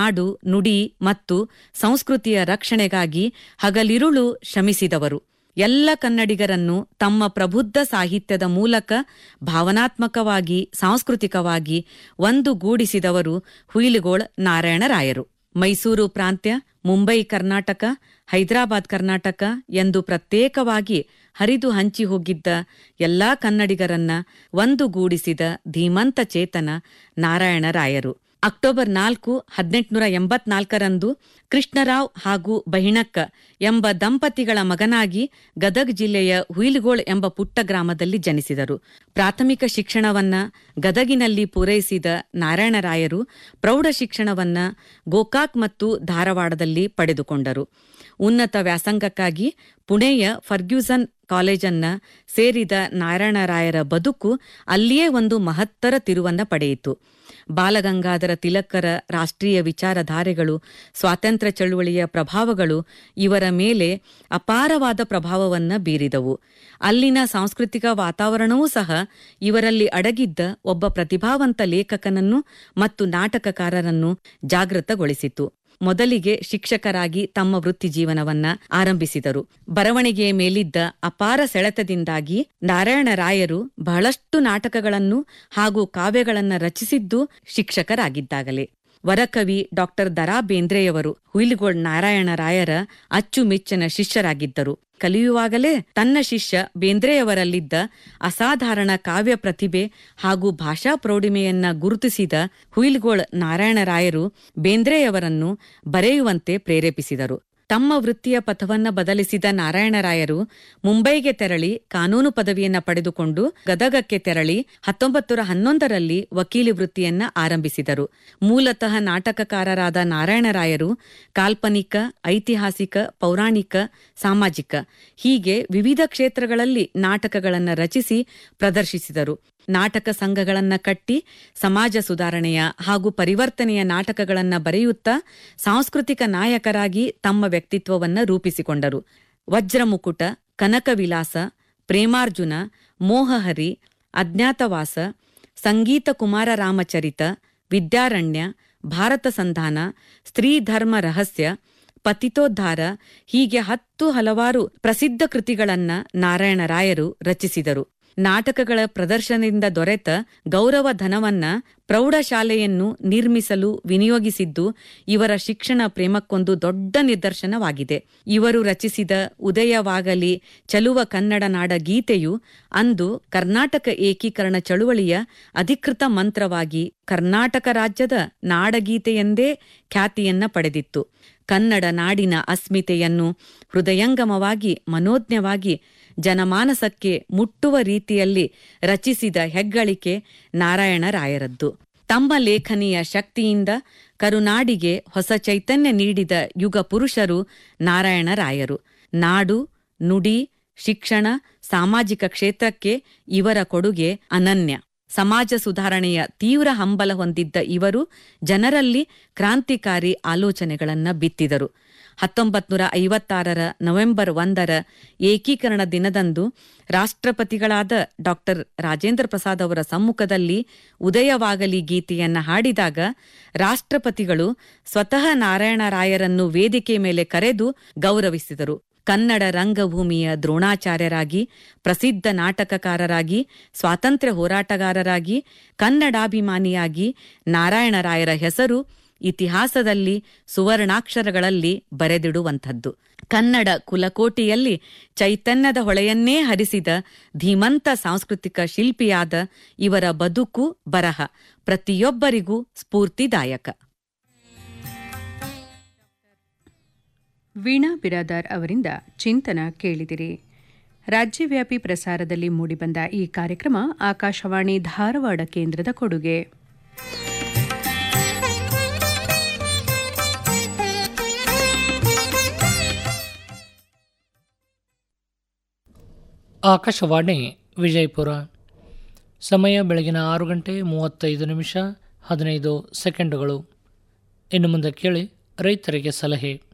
ನಾಡು ನುಡಿ ಮತ್ತು ಸಂಸ್ಕೃತಿಯ ರಕ್ಷಣೆಗಾಗಿ ಹಗಲಿರುಳು ಶ್ರಮಿಸಿದವರು ಎಲ್ಲ ಕನ್ನಡಿಗರನ್ನು ತಮ್ಮ ಪ್ರಬುದ್ಧ ಸಾಹಿತ್ಯದ ಮೂಲಕ ಭಾವನಾತ್ಮಕವಾಗಿ ಸಾಂಸ್ಕೃತಿಕವಾಗಿ ಒಂದುಗೂಡಿಸಿದವರು ಹುಯಿಲುಗೋಳ್ ನಾರಾಯಣರಾಯರು ಮೈಸೂರು ಪ್ರಾಂತ್ಯ ಮುಂಬೈ ಕರ್ನಾಟಕ ಹೈದರಾಬಾದ್ ಕರ್ನಾಟಕ ಎಂದು ಪ್ರತ್ಯೇಕವಾಗಿ ಹರಿದು ಹಂಚಿ ಹೋಗಿದ್ದ ಎಲ್ಲಾ ಕನ್ನಡಿಗರನ್ನ ಒಂದುಗೂಡಿಸಿದ ಧೀಮಂತ ಚೇತನ ನಾರಾಯಣರಾಯರು ಅಕ್ಟೋಬರ್ ನಾಲ್ಕು ಹದಿನೆಂಟುನೂರ ಎಂಬತ್ನಾಲ್ಕರಂದು ಕೃಷ್ಣರಾವ್ ಹಾಗೂ ಬಹಿಣಕ್ಕ ಎಂಬ ದಂಪತಿಗಳ ಮಗನಾಗಿ ಗದಗ್ ಜಿಲ್ಲೆಯ ಹುಯಿಲ್ಗೋಳ್ ಎಂಬ ಪುಟ್ಟ ಗ್ರಾಮದಲ್ಲಿ ಜನಿಸಿದರು ಪ್ರಾಥಮಿಕ ಶಿಕ್ಷಣವನ್ನ ಗದಗಿನಲ್ಲಿ ಪೂರೈಸಿದ ನಾರಾಯಣರಾಯರು ಪ್ರೌಢ ಶಿಕ್ಷಣವನ್ನ ಗೋಕಾಕ್ ಮತ್ತು ಧಾರವಾಡದಲ್ಲಿ ಪಡೆದುಕೊಂಡರು ಉನ್ನತ ವ್ಯಾಸಂಗಕ್ಕಾಗಿ ಪುಣೆಯ ಫರ್ಗ್ಯೂಸನ್ ಕಾಲೇಜನ್ನ ಸೇರಿದ ನಾರಾಯಣರಾಯರ ಬದುಕು ಅಲ್ಲಿಯೇ ಒಂದು ಮಹತ್ತರ ತಿರುವನ್ನ ಪಡೆಯಿತು ಬಾಲಗಂಗಾಧರ ತಿಲಕರ ರಾಷ್ಟ್ರೀಯ ವಿಚಾರಧಾರೆಗಳು ಸ್ವಾತಂತ್ರ್ಯ ಚಳುವಳಿಯ ಪ್ರಭಾವಗಳು ಇವರ ಮೇಲೆ ಅಪಾರವಾದ ಪ್ರಭಾವವನ್ನ ಬೀರಿದವು ಅಲ್ಲಿನ ಸಾಂಸ್ಕೃತಿಕ ವಾತಾವರಣವೂ ಸಹ ಇವರಲ್ಲಿ ಅಡಗಿದ್ದ ಒಬ್ಬ ಪ್ರತಿಭಾವಂತ ಲೇಖಕನನ್ನು ಮತ್ತು ನಾಟಕಕಾರರನ್ನು ಜಾಗೃತಗೊಳಿಸಿತು ಮೊದಲಿಗೆ ಶಿಕ್ಷಕರಾಗಿ ತಮ್ಮ ವೃತ್ತಿ ಜೀವನವನ್ನ ಆರಂಭಿಸಿದರು ಬರವಣಿಗೆಯ ಮೇಲಿದ್ದ ಅಪಾರ ಸೆಳೆತದಿಂದಾಗಿ ನಾರಾಯಣರಾಯರು ಬಹಳಷ್ಟು ನಾಟಕಗಳನ್ನು ಹಾಗೂ ಕಾವ್ಯಗಳನ್ನ ರಚಿಸಿದ್ದು ಶಿಕ್ಷಕರಾಗಿದ್ದಾಗಲೇ ವರಕವಿ ಡಾಕ್ಟರ್ ದರಾ ಬೇಂದ್ರೆಯವರು ಹುಯಿಲುಗೋಳ್ ನಾರಾಯಣರಾಯರ ಅಚ್ಚುಮೆಚ್ಚಿನ ಶಿಷ್ಯರಾಗಿದ್ದರು ಕಲಿಯುವಾಗಲೇ ತನ್ನ ಶಿಷ್ಯ ಬೇಂದ್ರೆಯವರಲ್ಲಿದ್ದ ಅಸಾಧಾರಣ ಕಾವ್ಯ ಪ್ರತಿಭೆ ಹಾಗೂ ಭಾಷಾ ಪ್ರೌಢಿಮೆಯನ್ನ ಗುರುತಿಸಿದ ಹುಯಿಲ್ಗೋಳ್ ನಾರಾಯಣರಾಯರು ಬೇಂದ್ರೆಯವರನ್ನು ಬರೆಯುವಂತೆ ಪ್ರೇರೇಪಿಸಿದರು ತಮ್ಮ ವೃತ್ತಿಯ ಪಥವನ್ನ ಬದಲಿಸಿದ ನಾರಾಯಣರಾಯರು ಮುಂಬೈಗೆ ತೆರಳಿ ಕಾನೂನು ಪದವಿಯನ್ನ ಪಡೆದುಕೊಂಡು ಗದಗಕ್ಕೆ ತೆರಳಿ ಹತ್ತೊಂಬತ್ತು ಹನ್ನೊಂದರಲ್ಲಿ ವಕೀಲಿ ವೃತ್ತಿಯನ್ನ ಆರಂಭಿಸಿದರು ಮೂಲತಃ ನಾಟಕಕಾರರಾದ ನಾರಾಯಣರಾಯರು ಕಾಲ್ಪನಿಕ ಐತಿಹಾಸಿಕ ಪೌರಾಣಿಕ ಸಾಮಾಜಿಕ ಹೀಗೆ ವಿವಿಧ ಕ್ಷೇತ್ರಗಳಲ್ಲಿ ನಾಟಕಗಳನ್ನು ರಚಿಸಿ ಪ್ರದರ್ಶಿಸಿದರು ನಾಟಕ ಸಂಘಗಳನ್ನ ಕಟ್ಟಿ ಸಮಾಜ ಸುಧಾರಣೆಯ ಹಾಗೂ ಪರಿವರ್ತನೆಯ ನಾಟಕಗಳನ್ನ ಬರೆಯುತ್ತಾ ಸಾಂಸ್ಕೃತಿಕ ನಾಯಕರಾಗಿ ತಮ್ಮ ವ್ಯಕ್ತಿತ್ವವನ್ನ ರೂಪಿಸಿಕೊಂಡರು ವಜ್ರಮುಕುಟ ಕನಕವಿಲಾಸ ಪ್ರೇಮಾರ್ಜುನ ಮೋಹಹರಿ ಅಜ್ಞಾತವಾಸ ಸಂಗೀತ ಕುಮಾರ ರಾಮಚರಿತ ವಿದ್ಯಾರಣ್ಯ ಭಾರತ ಸಂಧಾನ ಸ್ತ್ರೀ ಧರ್ಮ ರಹಸ್ಯ ಪತಿತೋದ್ಧಾರ ಹೀಗೆ ಹತ್ತು ಹಲವಾರು ಪ್ರಸಿದ್ಧ ಕೃತಿಗಳನ್ನ ನಾರಾಯಣರಾಯರು ರಚಿಸಿದರು ನಾಟಕಗಳ ಪ್ರದರ್ಶನದಿಂದ ದೊರೆತ ಗೌರವ ಧನವನ್ನ ಪ್ರೌಢಶಾಲೆಯನ್ನು ನಿರ್ಮಿಸಲು ವಿನಿಯೋಗಿಸಿದ್ದು ಇವರ ಶಿಕ್ಷಣ ಪ್ರೇಮಕ್ಕೊಂದು ದೊಡ್ಡ ನಿದರ್ಶನವಾಗಿದೆ ಇವರು ರಚಿಸಿದ ಉದಯವಾಗಲಿ ಚಲುವ ಕನ್ನಡ ನಾಡ ಗೀತೆಯು ಅಂದು ಕರ್ನಾಟಕ ಏಕೀಕರಣ ಚಳುವಳಿಯ ಅಧಿಕೃತ ಮಂತ್ರವಾಗಿ ಕರ್ನಾಟಕ ರಾಜ್ಯದ ನಾಡಗೀತೆಯೆಂದೇ ಖ್ಯಾತಿಯನ್ನ ಪಡೆದಿತ್ತು ಕನ್ನಡ ನಾಡಿನ ಅಸ್ಮಿತೆಯನ್ನು ಹೃದಯಂಗಮವಾಗಿ ಮನೋಜ್ಞವಾಗಿ ಜನಮಾನಸಕ್ಕೆ ಮುಟ್ಟುವ ರೀತಿಯಲ್ಲಿ ರಚಿಸಿದ ಹೆಗ್ಗಳಿಕೆ ನಾರಾಯಣರಾಯರದ್ದು ತಮ್ಮ ಲೇಖನಿಯ ಶಕ್ತಿಯಿಂದ ಕರುನಾಡಿಗೆ ಹೊಸ ಚೈತನ್ಯ ನೀಡಿದ ಯುಗ ಪುರುಷರು ನಾರಾಯಣರಾಯರು ನಾಡು ನುಡಿ ಶಿಕ್ಷಣ ಸಾಮಾಜಿಕ ಕ್ಷೇತ್ರಕ್ಕೆ ಇವರ ಕೊಡುಗೆ ಅನನ್ಯ ಸಮಾಜ ಸುಧಾರಣೆಯ ತೀವ್ರ ಹಂಬಲ ಹೊಂದಿದ್ದ ಇವರು ಜನರಲ್ಲಿ ಕ್ರಾಂತಿಕಾರಿ ಆಲೋಚನೆಗಳನ್ನ ಬಿತ್ತಿದರು ಹತ್ತೊಂಬತ್ನೂರ ಐವತ್ತಾರರ ನವೆಂಬರ್ ಒಂದರ ಏಕೀಕರಣ ದಿನದಂದು ರಾಷ್ಟ್ರಪತಿಗಳಾದ ಡಾಕ್ಟರ್ ರಾಜೇಂದ್ರ ಪ್ರಸಾದ್ ಅವರ ಸಮ್ಮುಖದಲ್ಲಿ ಉದಯವಾಗಲಿ ಗೀತೆಯನ್ನ ಹಾಡಿದಾಗ ರಾಷ್ಟ್ರಪತಿಗಳು ಸ್ವತಃ ನಾರಾಯಣರಾಯರನ್ನು ವೇದಿಕೆ ಮೇಲೆ ಕರೆದು ಗೌರವಿಸಿದರು ಕನ್ನಡ ರಂಗಭೂಮಿಯ ದ್ರೋಣಾಚಾರ್ಯರಾಗಿ ಪ್ರಸಿದ್ಧ ನಾಟಕಕಾರರಾಗಿ ಸ್ವಾತಂತ್ರ್ಯ ಹೋರಾಟಗಾರರಾಗಿ ಕನ್ನಡಾಭಿಮಾನಿಯಾಗಿ ನಾರಾಯಣರಾಯರ ಹೆಸರು ಇತಿಹಾಸದಲ್ಲಿ ಸುವರ್ಣಾಕ್ಷರಗಳಲ್ಲಿ ಬರೆದಿಡುವಂಥದ್ದು ಕನ್ನಡ ಕುಲಕೋಟಿಯಲ್ಲಿ ಚೈತನ್ಯದ ಹೊಳೆಯನ್ನೇ ಹರಿಸಿದ ಧೀಮಂತ ಸಾಂಸ್ಕೃತಿಕ ಶಿಲ್ಪಿಯಾದ ಇವರ ಬದುಕು ಬರಹ ಪ್ರತಿಯೊಬ್ಬರಿಗೂ ಸ್ಫೂರ್ತಿದಾಯಕ ವೀಣಾ ಬಿರಾದಾರ್ ಅವರಿಂದ ಚಿಂತನ ಕೇಳಿದಿರಿ ರಾಜ್ಯವ್ಯಾಪಿ ಪ್ರಸಾರದಲ್ಲಿ ಮೂಡಿಬಂದ ಈ ಕಾರ್ಯಕ್ರಮ ಆಕಾಶವಾಣಿ ಧಾರವಾಡ ಕೇಂದ್ರದ ಕೊಡುಗೆ ಆಕಾಶವಾಣಿ ವಿಜಯಪುರ ಸಮಯ ಬೆಳಗಿನ ಆರು ಗಂಟೆ ಮೂವತ್ತೈದು ನಿಮಿಷ ಹದಿನೈದು ಸೆಕೆಂಡುಗಳು ಇನ್ನು ಮುಂದೆ ಕೇಳಿ ರೈತರಿಗೆ ಸಲಹೆ